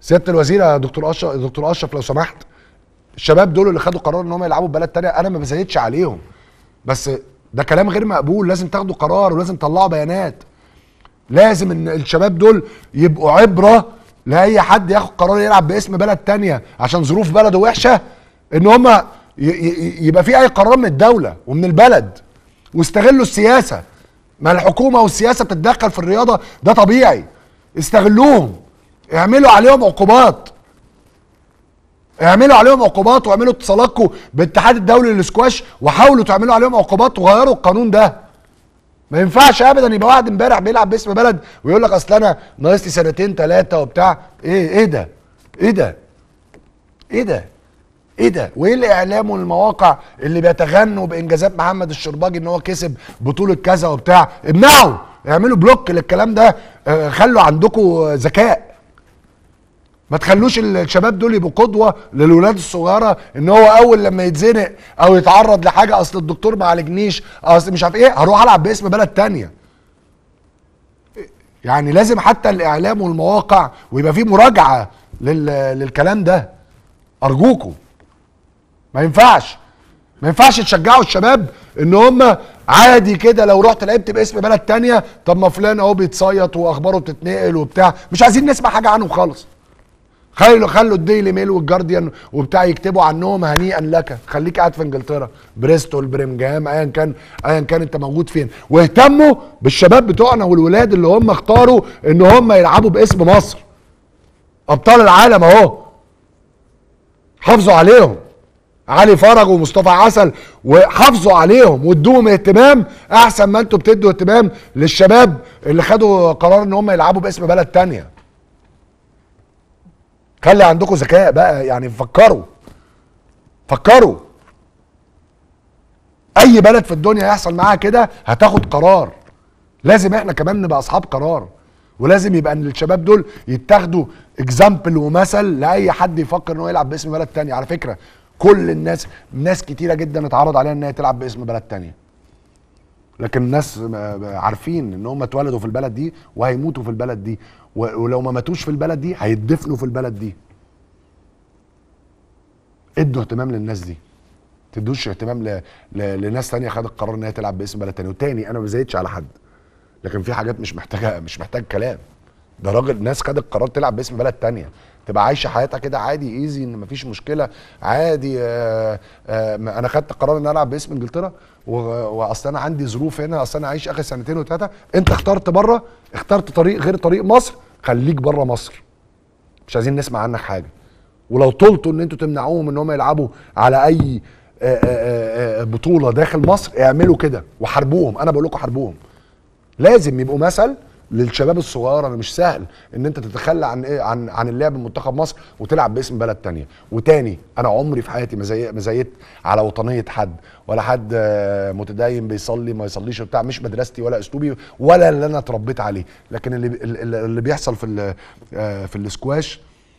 سياده الوزير يا دكتور اشرف دكتور اشرف لو سمحت الشباب دول اللي خدوا قرار ان هم يلعبوا في بلد تانية انا ما بزايدش عليهم بس ده كلام غير مقبول لازم تاخدوا قرار ولازم تطلعوا بيانات لازم ان الشباب دول يبقوا عبره لاي حد ياخد قرار يلعب باسم بلد تانية عشان ظروف بلده وحشه ان هم يبقى في اي قرار من الدوله ومن البلد واستغلوا السياسه ما الحكومه والسياسه بتتدخل في الرياضه ده طبيعي استغلوهم اعملوا عليهم عقوبات اعملوا عليهم عقوبات واعملوا اتصالاتكم بالاتحاد الدولي للسكواش وحاولوا تعملوا عليهم عقوبات وغيروا القانون ده ما ينفعش ابدا يبقى واحد امبارح بيلعب باسم بلد ويقول لك اصل انا ناقص لي سنتين ثلاثه وبتاع ايه ايه ده ايه ده ايه ده ايه ده وايه الاعلام والمواقع اللي بيتغنوا بانجازات محمد الشرباجي ان هو كسب بطوله كذا وبتاع امنعوا اعملوا بلوك للكلام ده آه، خلوا عندكم ذكاء ما تخلوش الشباب دول يبقوا قدوه للولاد الصغيره ان هو اول لما يتزنق او يتعرض لحاجه اصل الدكتور ما عالجنيش اصل مش عارف ايه هروح العب باسم بلد تانية يعني لازم حتى الاعلام والمواقع ويبقى في مراجعه لل... للكلام ده ارجوكم ما ينفعش ما ينفعش تشجعوا الشباب ان هم عادي كده لو رحت لعبت باسم بلد تانية طب ما فلان اهو بيتصيط واخباره بتتنقل وبتاع مش عايزين نسمع حاجه عنهم خالص خلوا خلوا الديلي ميل والجارديان وبتاع يكتبوا عنهم هنيئا لك خليك قاعد في انجلترا بريستول بريمجهام ايا كان ايا كان انت موجود فين واهتموا بالشباب بتوعنا والولاد اللي هم اختاروا ان هم يلعبوا باسم مصر ابطال العالم اهو حافظوا عليهم علي فرج ومصطفى عسل وحافظوا عليهم وادوهم اهتمام احسن ما انتوا بتدوا اهتمام للشباب اللي خدوا قرار ان هم يلعبوا باسم بلد تانية خلي عندكم ذكاء بقى يعني فكروا فكروا اي بلد في الدنيا يحصل معاها كده هتاخد قرار لازم احنا كمان نبقى اصحاب قرار ولازم يبقى ان الشباب دول يتاخدوا اكزامبل ومثل لاي حد يفكر انه يلعب باسم بلد تاني على فكره كل الناس ناس كتيره جدا اتعرض عليها ان هي تلعب باسم بلد تانية لكن الناس عارفين ان هم اتولدوا في البلد دي وهيموتوا في البلد دي ولو ما ماتوش في البلد دي هيتدفنوا في البلد دي ادوا اهتمام للناس دي تدوش اهتمام ل... ل... لناس تانية خدت قرار ان هي تلعب باسم بلد تاني وتاني انا ما بزايدش على حد لكن في حاجات مش محتاجه مش محتاج كلام ده راجل ناس خدت قرار تلعب باسم بلد تانية تبقى عايشه حياتها كده عادي ايزي ان مفيش مشكله عادي آآ آآ انا خدت قرار ان العب باسم انجلترا واصل انا عندي ظروف هنا اصل انا عايش اخر سنتين وثلاثه انت اخترت بره اخترت طريق غير طريق مصر خليك بره مصر مش عايزين نسمع عنك حاجه ولو طلتوا ان انتوا تمنعوهم ان هم يلعبوا على اي آآ بطوله داخل مصر اعملوا كده وحاربوهم انا بقول لكم حاربوهم لازم يبقوا مثل للشباب الصغير انا مش سهل ان انت تتخلى عن ايه عن عن اللعب بمنتخب مصر وتلعب باسم بلد تانية وتاني انا عمري في حياتي ما زيت على وطنيه حد ولا حد متدين بيصلي ما يصليش وبتاع مش مدرستي ولا اسلوبي ولا اللي انا اتربيت عليه لكن اللي اللي بيحصل في في الاسكواش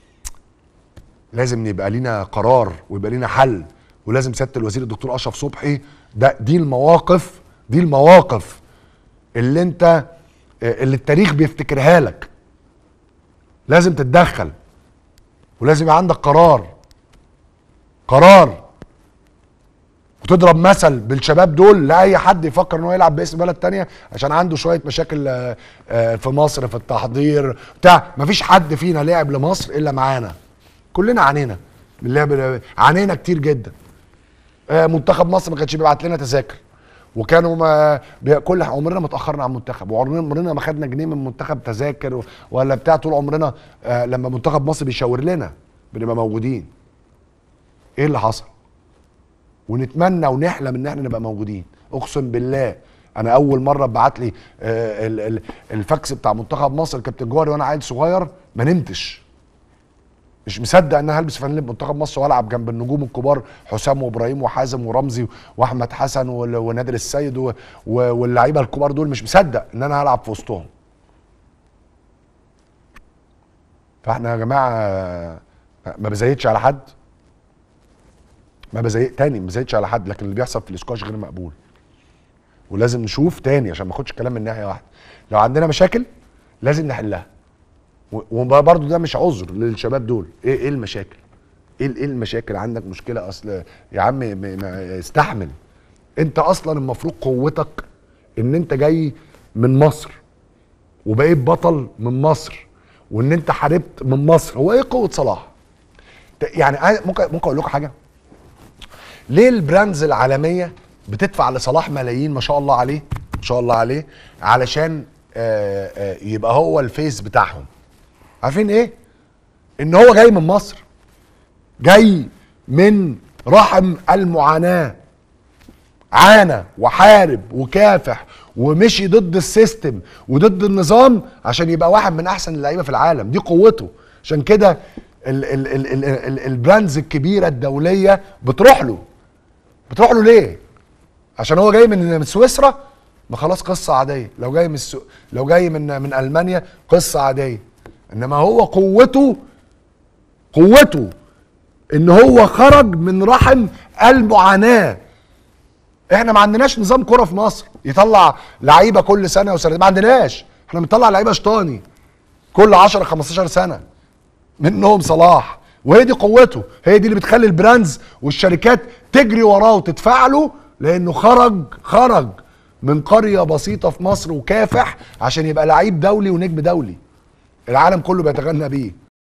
لازم يبقى لينا قرار ويبقى لينا حل ولازم سياده الوزير الدكتور اشرف صبحي ده دي المواقف دي المواقف اللي انت اللي التاريخ بيفتكرها لك لازم تتدخل ولازم يبقى عندك قرار قرار وتضرب مثل بالشباب دول لاي حد يفكر ان هو يلعب باسم بلد تانية عشان عنده شويه مشاكل في مصر في التحضير بتاع مفيش حد فينا لعب لمصر الا معانا كلنا عانينا اللعب عانينا كتير جدا منتخب مصر ما كانش بيبعت لنا تذاكر وكانوا ما كل عمرنا ما اتاخرنا عن المنتخب وعمرنا ما خدنا جنيه من منتخب تذاكر ولا بتاع طول عمرنا آه لما منتخب مصر بيشاور لنا بنبقى موجودين ايه اللي حصل ونتمنى ونحلم ان احنا نبقى موجودين اقسم بالله انا اول مره اتبعت لي آه الفاكس بتاع منتخب مصر كابتن جوهري وانا عيل صغير ما نمتش مش مصدق ان انا هلبس فانيله منتخب مصر والعب جنب النجوم الكبار حسام وابراهيم وحازم ورمزي واحمد حسن ونادر السيد واللعيبه الكبار دول مش مصدق ان انا هلعب في وسطهم فاحنا يا جماعه ما بزايدش على حد ما بزايد تاني ما بزايدش على حد لكن اللي بيحصل في الاسكواش غير مقبول ولازم نشوف تاني عشان ما اخدش الكلام من ناحيه واحده لو عندنا مشاكل لازم نحلها و- وبرضه ده مش عذر للشباب دول ايه ايه المشاكل ايه ايه المشاكل عندك مشكله اصل يا عم م- ما- استحمل انت اصلا المفروض قوتك ان انت جاي من مصر وبقيت بطل من مصر وان انت حاربت من مصر هو ايه قوه صلاح ت- يعني عايز- ممكن ممكن اقول لكم حاجه ليه البراندز العالميه بتدفع لصلاح ملايين ما شاء الله عليه ما شاء الله عليه علشان آه، آه، يبقى هو الفيس بتاعهم عارفين ايه ان هو جاي من مصر جاي من رحم المعاناه عانى وحارب وكافح ومشي ضد السيستم وضد النظام عشان يبقى واحد من احسن اللعيبه في العالم دي قوته عشان كده ال- ال- ال- ال- ال- البراندز الكبيره الدوليه بتروح له بتروح له ليه عشان هو جاي من من سويسرا ما خلاص قصه عاديه لو جاي من السو... لو جاي من من المانيا قصه عاديه انما هو قوته قوته ان هو خرج من رحم المعاناه احنا ما عندناش نظام كرة في مصر يطلع لعيبه كل سنه وسنه ما عندناش احنا بنطلع لعيبه شطاني كل 10 15 سنه منهم صلاح وهي دي قوته هي دي اللي بتخلي البراندز والشركات تجري وراه وتدفع له لانه خرج خرج من قريه بسيطه في مصر وكافح عشان يبقى لعيب دولي ونجم دولي العالم كله بيتغنى بيه